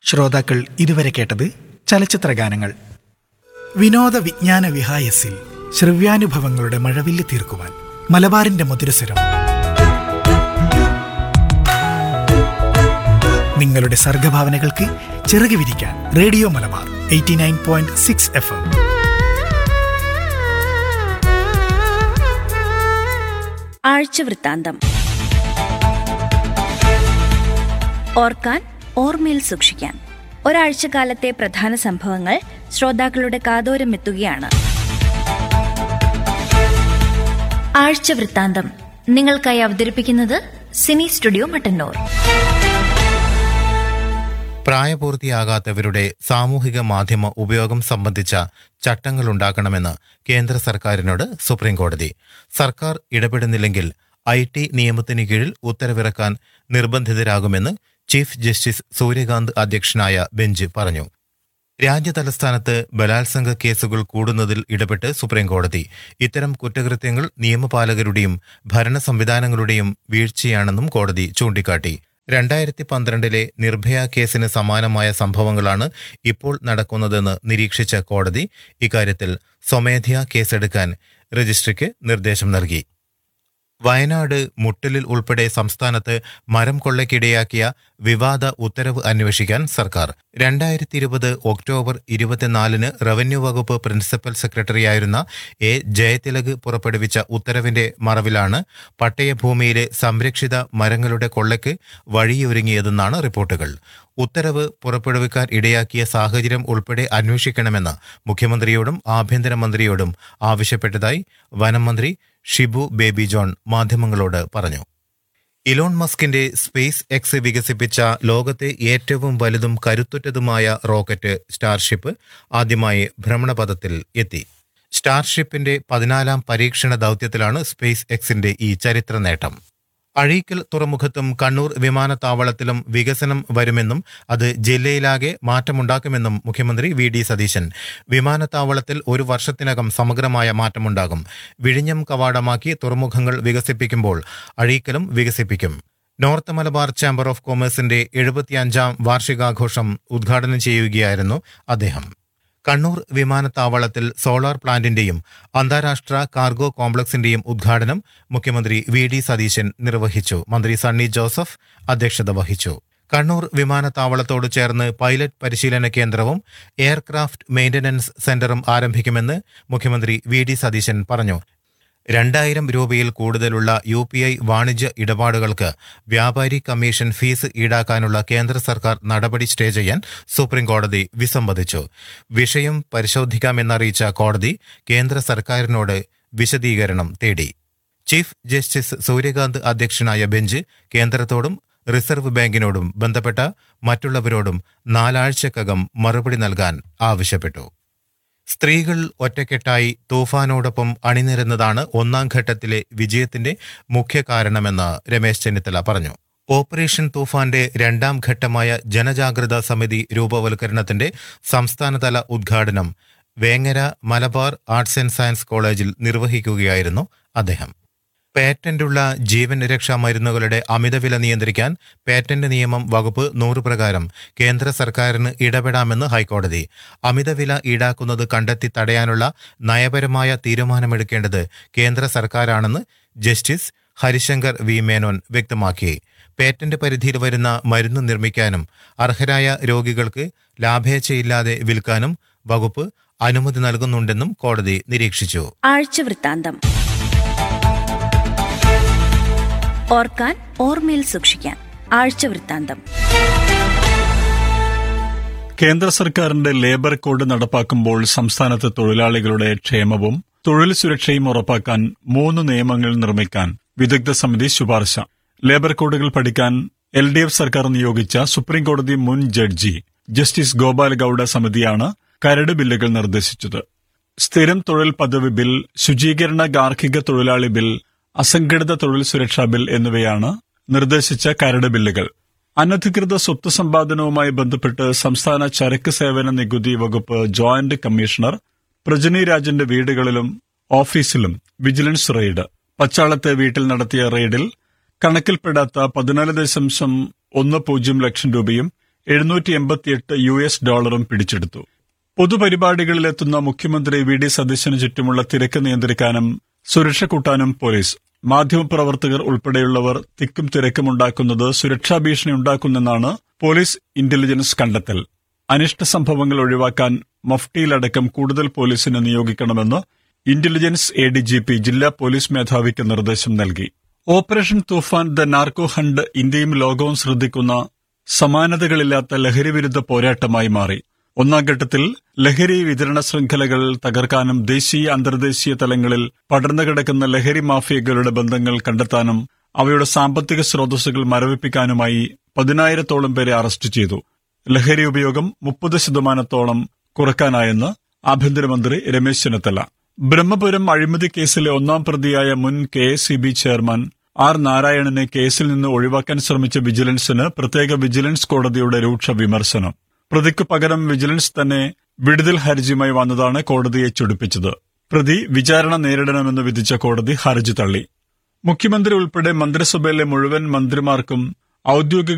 ശ്രോതാക്കൾ ഇതുവരെ കേട്ടത് ചലച്ചിത്ര ഗാനങ്ങൾ വിനോദ വിജ്ഞാന വിഹായസിൽ ശ്രവ്യാനുഭവങ്ങളുടെ മഴവില്ല് തീർക്കുവാൻ മലബാറിന്റെ മധുരസ്വരം നിങ്ങളുടെ സർഗഭാവനകൾക്ക് ചിറക് വിരിക്കാൻ radio Malabar eighty nine point six F M ആഴ്ചവൃത്താന്തം ഓർക്കാൻ ഓർമ്മയിൽ സൂക്ഷിക്കാൻ ഒരാഴ്ചക്കാലത്തെ പ്രധാന സംഭവങ്ങൾ ശ്രോതാക്കളുടെ കാതോരം എത്തുകയാണ് ആഴ്ചവൃത്താന്തം നിങ്ങൾക്കായി അവതരിപ്പിക്കുന്നത് സിനി സ്റ്റുഡിയോ മട്ടന്നൂർ പ്രായപൂർത്തിയാകാത്തവരുടെ സാമൂഹിക മാധ്യമ ഉപയോഗം സംബന്ധിച്ച ചട്ടങ്ങൾ ഉണ്ടാക്കണമെന്ന് കേന്ദ്ര സർക്കാരിനോട് സുപ്രീംകോടതി സർക്കാർ ഇടപെടുന്നില്ലെങ്കിൽ ഐ ടി നിയമത്തിന് കീഴിൽ ഉത്തരവിറക്കാൻ നിർബന്ധിതരാകുമെന്ന് ചീഫ് ജസ്റ്റിസ് സൂര്യകാന്ത് അധ്യക്ഷനായ ബെഞ്ച് പറഞ്ഞു രാജ്യതലസ്ഥാനത്ത് ബലാത്സംഗ കേസുകൾ കൂടുന്നതിൽ ഇടപെട്ട് സുപ്രീംകോടതി ഇത്തരം കുറ്റകൃത്യങ്ങൾ നിയമപാലകരുടെയും ഭരണ സംവിധാനങ്ങളുടെയും വീഴ്ചയാണെന്നും കോടതി ചൂണ്ടിക്കാട്ടി രണ്ടായിരത്തി പന്ത്രണ്ടിലെ നിർഭയ കേസിന് സമാനമായ സംഭവങ്ങളാണ് ഇപ്പോൾ നടക്കുന്നതെന്ന് നിരീക്ഷിച്ച കോടതി ഇക്കാര്യത്തിൽ സ്വമേധയാ കേസെടുക്കാൻ രജിസ്ട്രിക്ക് നിർദ്ദേശം നൽകി വയനാട് മുട്ടലിൽ ഉൾപ്പെടെ സംസ്ഥാനത്ത് മരം കൊള്ളയ്ക്കിടയാക്കിയ വിവാദ ഉത്തരവ് അന്വേഷിക്കാൻ സർക്കാർ രണ്ടായിരത്തി ഇരുപത് ഒക്ടോബർ ഇരുപത്തിനാലിന് റവന്യൂ വകുപ്പ് പ്രിൻസിപ്പൽ സെക്രട്ടറിയായിരുന്ന എ ജയതിലക് പുറപ്പെടുവിച്ച ഉത്തരവിന്റെ മറവിലാണ് പട്ടയഭൂമിയിലെ സംരക്ഷിത മരങ്ങളുടെ കൊള്ളയ്ക്ക് വഴിയൊരുങ്ങിയതെന്നാണ് റിപ്പോർട്ടുകൾ ഉത്തരവ് പുറപ്പെടുവിക്കാൻ ഇടയാക്കിയ സാഹചര്യം ഉൾപ്പെടെ അന്വേഷിക്കണമെന്ന് മുഖ്യമന്ത്രിയോടും ആഭ്യന്തരമന്ത്രിയോടും ആവശ്യപ്പെട്ടതായി വനം മന്ത്രി ഷിബു ബേബി ജോൺ മാധ്യമങ്ങളോട് പറഞ്ഞു ഇലോൺ മസ്കിന്റെ സ്പേസ് എക്സ് വികസിപ്പിച്ച ലോകത്തെ ഏറ്റവും വലുതും കരുത്തുറ്റതുമായ റോക്കറ്റ് സ്റ്റാർഷിപ്പ് ആദ്യമായി ഭ്രമണപഥത്തിൽ എത്തി സ്റ്റാർഷിപ്പിന്റെ പതിനാലാം പരീക്ഷണ ദൗത്യത്തിലാണ് സ്പേസ് എക്സിന്റെ ഈ ചരിത്ര നേട്ടം അഴീക്കൽ തുറമുഖത്തും കണ്ണൂർ വിമാനത്താവളത്തിലും വികസനം വരുമെന്നും അത് ജില്ലയിലാകെ മാറ്റമുണ്ടാക്കുമെന്നും മുഖ്യമന്ത്രി വി ഡി സതീശൻ വിമാനത്താവളത്തിൽ ഒരു വർഷത്തിനകം സമഗ്രമായ മാറ്റമുണ്ടാകും വിഴിഞ്ഞം കവാടമാക്കി തുറമുഖങ്ങൾ വികസിപ്പിക്കുമ്പോൾ അഴീക്കലും വികസിപ്പിക്കും നോർത്ത് മലബാർ ചാമ്പർ ഓഫ് കൊമേഴ്സിന്റെ എഴുപത്തിയഞ്ചാം വാർഷികാഘോഷം ഉദ്ഘാടനം ചെയ്യുകയായിരുന്നു അദ്ദേഹം കണ്ണൂർ വിമാനത്താവളത്തിൽ സോളാർ പ്ലാന്റിന്റെയും അന്താരാഷ്ട്ര കാർഗോ കോംപ്ലക്സിന്റെയും ഉദ്ഘാടനം മുഖ്യമന്ത്രി വി ഡി സതീശൻ നിർവഹിച്ചു മന്ത്രി സണ്ണി ജോസഫ് അധ്യക്ഷത വഹിച്ചു കണ്ണൂർ വിമാനത്താവളത്തോട് ചേർന്ന് പൈലറ്റ് പരിശീലന കേന്ദ്രവും എയർക്രാഫ്റ്റ് മെയിന്റനൻസ് സെന്ററും ആരംഭിക്കുമെന്ന് മുഖ്യമന്ത്രി വി ഡി സതീശൻ പറഞ്ഞു രണ്ടായിരം രൂപയിൽ കൂടുതലുള്ള യു പി ഐ വാണിജ്യ ഇടപാടുകൾക്ക് വ്യാപാരി കമ്മീഷൻ ഫീസ് ഈടാക്കാനുള്ള കേന്ദ്ര സർക്കാർ നടപടി സ്റ്റേ ചെയ്യാൻ സുപ്രീംകോടതി വിസമ്മതിച്ചു വിഷയം പരിശോധിക്കാമെന്നറിയിച്ച കോടതി കേന്ദ്ര സർക്കാരിനോട് വിശദീകരണം തേടി ചീഫ് ജസ്റ്റിസ് സൂര്യകാന്ത് അധ്യക്ഷനായ ബെഞ്ച് കേന്ദ്രത്തോടും റിസർവ് ബാങ്കിനോടും ബന്ധപ്പെട്ട മറ്റുള്ളവരോടും നാലാഴ്ചക്കകം മറുപടി നൽകാൻ ആവശ്യപ്പെട്ടു സ്ത്രീകൾ ഒറ്റക്കെട്ടായി തൂഫാനോടൊപ്പം അണിനിരുന്നതാണ് ഒന്നാം ഘട്ടത്തിലെ വിജയത്തിന്റെ മുഖ്യ കാരണമെന്ന് രമേശ് ചെന്നിത്തല പറഞ്ഞു ഓപ്പറേഷൻ തൂഫാന്റെ രണ്ടാം ഘട്ടമായ ജനജാഗ്രത സമിതി രൂപവൽക്കരണത്തിന്റെ സംസ്ഥാനതല ഉദ്ഘാടനം Vengara Malabar arts and science കോളേജിൽ നിർവഹിക്കുകയായിരുന്നു അദ്ദേഹം പേറ്റന്റുള്ള ജീവൻ രക്ഷാ മരുന്നുകളുടെ അമിതവില നിയന്ത്രിക്കാൻ പേറ്റന്റ് നിയമം വകുപ്പ് നൂറ് പ്രകാരം കേന്ദ്ര സർക്കാരിന് ഇടപെടാമെന്ന് ഹൈക്കോടതി അമിതവില ഈടാക്കുന്നത് കണ്ടെത്തി തടയാനുള്ള നയപരമായ തീരുമാനമെടുക്കേണ്ടത് കേന്ദ്ര സർക്കാരാണെന്ന് ജസ്റ്റിസ് ഹരിശങ്കർ വി മേനോൻ വ്യക്തമാക്കി പേറ്റന്റ് പരിധിയിൽ വരുന്ന മരുന്ന് നിർമ്മിക്കാനും അർഹരായ രോഗികൾക്ക് ലാഭേച്ഛയില്ലാതെ വിൽക്കാനും വകുപ്പ് അനുമതി നൽകുന്നുണ്ടെന്നും കോടതി നിരീക്ഷിച്ചു ആഴ്ചവൃത്താന്തം ഓർക്കാൻ ഓർമ്മയിൽ സൂക്ഷിക്കാൻ ആഴ്ചവൃത്താന്തം കേന്ദ്ര സർക്കാരിന്റെ ലേബർ കോഡ് നടപ്പാക്കുമ്പോൾ സംസ്ഥാനത്തെ തൊഴിലാളികളുടെ ക്ഷേമവും തൊഴിൽ സുരക്ഷയും ഉറപ്പാക്കാൻ മൂന്ന് നിയമങ്ങൾ നിർമ്മിക്കാൻ വിദഗ്ധ സമിതി ശുപാർശ ലേബർ കോഡുകൾ പഠിക്കാൻ എൽ ഡി എഫ് സർക്കാർ നിയോഗിച്ച സുപ്രീംകോടതി മുൻ ജഡ്ജി ജസ്റ്റിസ് ഗോപാൽ ഗൌഡ സമിതിയാണ് കരട് ബില്ലുകൾ നിർദ്ദേശിച്ചത് സ്ഥിരം തൊഴിൽ പദവി ബിൽ ശുചീകരണ ഗാർഹിക തൊഴിലാളി ബിൽ അസംഘടിത തൊഴിൽ സുരക്ഷാ ബിൽ എന്നിവയാണ് നിർദ്ദേശിച്ച കരട് ബില്ലുകൾ അനധികൃത സ്വത്ത് സമ്പാദനവുമായി ബന്ധപ്പെട്ട് സംസ്ഥാന ചരക്ക് സേവന നികുതി വകുപ്പ് ജോയിന്റ് കമ്മീഷണർ പ്രജനി രാജന്റെ വീടുകളിലും ഓഫീസിലും വിജിലൻസ് റെയ്ഡ് പച്ചാളത്തെ വീട്ടിൽ നടത്തിയ റെയ്ഡിൽ കണക്കിൽപ്പെടാത്ത പതിനാല് ദശാംശം ഒന്ന് പൂജ്യം ലക്ഷം രൂപയും എഴുന്നൂറ്റി എൺപത്തിയെട്ട് യു എസ് ഡോളറും പിടിച്ചെടുത്തു പൊതുപരിപാടികളിലെത്തുന്ന മുഖ്യമന്ത്രി വി ഡി സതീശന് ചുറ്റുമുള്ള തിരക്ക് നിയന്ത്രിക്കാനും സുരക്ഷ കൂട്ടാനും പോലീസ് മാധ്യമപ്രവർത്തകർ ഉൾപ്പെടെയുള്ളവർ തിക്കും തിരക്കുമുണ്ടാക്കുന്നത് സുരക്ഷാ ഭീഷണി ഉണ്ടാക്കുന്നെന്നാണ് പോലീസ് ഇന്റലിജൻസ് കണ്ടെത്തൽ അനിഷ്ട സംഭവങ്ങൾ ഒഴിവാക്കാൻ മഫ്റ്റിയിലടക്കം കൂടുതൽ പോലീസിനെ നിയോഗിക്കണമെന്ന് intelligence A D G P ജില്ലാ പോലീസ് മേധാവിക്ക് നിർദ്ദേശം നൽകി operation Toofan the narco hunt ഇന്ത്യയും ലോകവും ശ്രദ്ധിക്കുന്ന സമാനതകളില്ലാത്ത ലഹരിവിരുദ്ധ പോരാട്ടമായി മാറി ഒന്നാം ഘട്ടത്തിൽ ലഹരി വിതരണ ശൃംഖലകൾ തകർക്കാനും ദേശീയ അന്തർദേശീയ തലങ്ങളിൽ പടർന്നു കിടക്കുന്ന ലഹരി മാഫിയകളുടെ ബന്ധങ്ങൾ കണ്ടെത്താനും അവയുടെ സാമ്പത്തിക സ്രോതസ്സുകൾ മരവിപ്പിക്കാനുമായി പതിനായിരത്തോളം പേരെ അറസ്റ്റ് ചെയ്തു ലഹരി ഉപയോഗം മുപ്പത് ശതമാനത്തോളം കുറക്കാനായെന്ന് ആഭ്യന്തരമന്ത്രി രമേശ് ചെന്നിത്തല ബ്രഹ്മപുരം അഴിമതി കേസിലെ ഒന്നാം പ്രതിയായ മുൻ K S B chairman R നാരായണനെ കേസിൽ നിന്ന് ഒഴിവാക്കാൻ ശ്രമിച്ച വിജിലൻസിന് പ്രത്യേക വിജിലൻസ് കോടതിയുടെ രൂക്ഷ വിമർശനം പ്രതിക്ക് പകരം വിജിലൻസ് തന്നെ വിടുതൽ ഹർജിയുമായി വന്നതാണ് കോടതിയെ ചൊടിപ്പിച്ചത് പ്രതി വിചാരണ നേരിടണമെന്ന് വിധിച്ച കോടതി ഹർജി തള്ളി മുഖ്യമന്ത്രി ഉൾപ്പെടെ മന്ത്രിസഭയിലെ മുഴുവൻ മന്ത്രിമാർക്കും ഔദ്യോഗിക